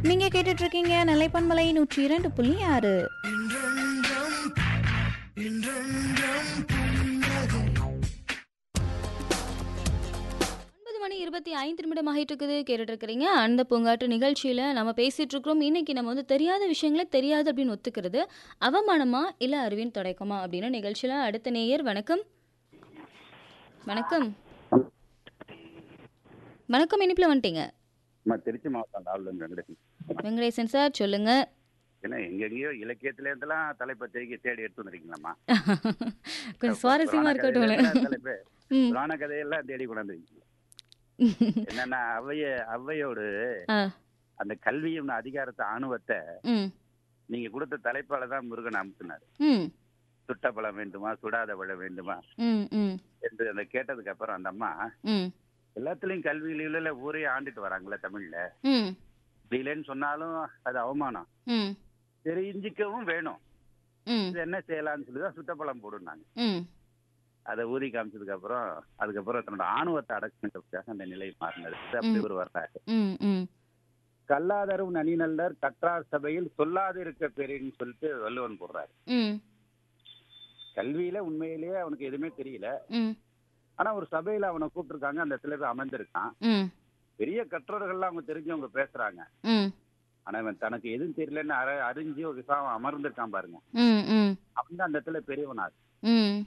நீங்க கேட்டுட்டு இருக்கீங்க நிலைப்பன்மலை நூற்றி இரண்டு புள்ளி ஆறு ஒன்பது மணி இருபத்தி ஐந்து நிமிடம் ஆகிட்டு இருக்குது கேட்டுட்டு இருக்கிறீங்க அந்த பூங்காட்டு நிகழ்ச்சியில் நம்ம பேசிட்டு இருக்கிறோம் இன்னைக்கு நம்ம வந்து தெரியாத விஷயங்களை தெரியாது அப்படின்னு ஒத்துக்கிறது அவமானமா இல்லை அறிவின் தொடைக்குமா அப்படின்னு நிகழ்ச்சியில் அடுத்த நேயர் வணக்கம் வணக்கம் வணக்கம் இனிப்பில் வந்துட்டீங்க நம்ம திருச்சி மாவட்டம் லால்வன் வெங்கடேசன் வெங்கடேசன் சார் சொல்லுங்க ஏன்னா எங்கெங்கேயோ இலக்கியத்துல இருந்தெல்லாம் தலைப்பை தேடி தேடி எடுத்து வந்துருக்கீங்களாம்மா கொஞ்சம் சுவாரஸ்யமா இருக்கட்டும் தலைப்பு ம் புராண கதையெல்லாம் தேடி கொண்டாந்துருக்கீங்க என்னன்னா அவைய அவையோடு ஆ அந்த கல்வியும் அதிகாரத்தை ஆணுவத்தை ம் நீங்க கொடுத்த தலைப்பால தான் முருகன் அமுத்தினார் ம் சுட்ட பழம் வேண்டுமா சுடாத பழம் வேண்டுமா ம் ம் என்று அந்த கேட்டதுக்கு அப்புறம் அந்த அம்மா ம் எல்லாத்துலயும் கல்வியில ஊரே ஆண்டுட்டு வராங்களே தமிழ்ல ம் இப்படி இல்லைன்னு சொன்னாலும் அது அவமானம் ம் தெரிஞ்சிக்கவும் வேணும் ம் இது என்ன செய்யலாம்னு சொல்லி தான் சுட்டப்பழம் போடுனாங்க ம் அதை ஊதி காமிச்சதுக்கு அப்புறம் அதுக்கப்புறம் தன்னோட ஆணவத்தை அடக்குனதுக்காக அந்த நிலை மாறினது இது அப்படி ஒரு வரலாறு ம் ம் கல்லாதரும் நனிநல்லர் கற்றார் சபையில் சொல்லாது இருக்க பெரியன்னு சொல்லிட்டு வள்ளுவன் போடுறாரு ம் கல்வியில உண்மையிலேயே அவனுக்கு எதுவுமே தெரியல ம் ஆனா ஒரு சபையில அவனை கூப்பிட்டுருக்காங்க அந்த இடத்துல போய் அமர்ந்திருக்கான் ம் பெரிய கற்றோர்கள்லாம் அவங்க தெரிஞ்சவங்க பேசுறாங்க ம் ஆனா இவன் தனக்கு எதுவும் தெரியலன்னு அற அறிஞ்சு ஒரு விசாரம் அமர்ந்திருக்கான் பாருங்க ம் ம் அவன் தான் அந்த இடத்துல பெரியவனார் ம்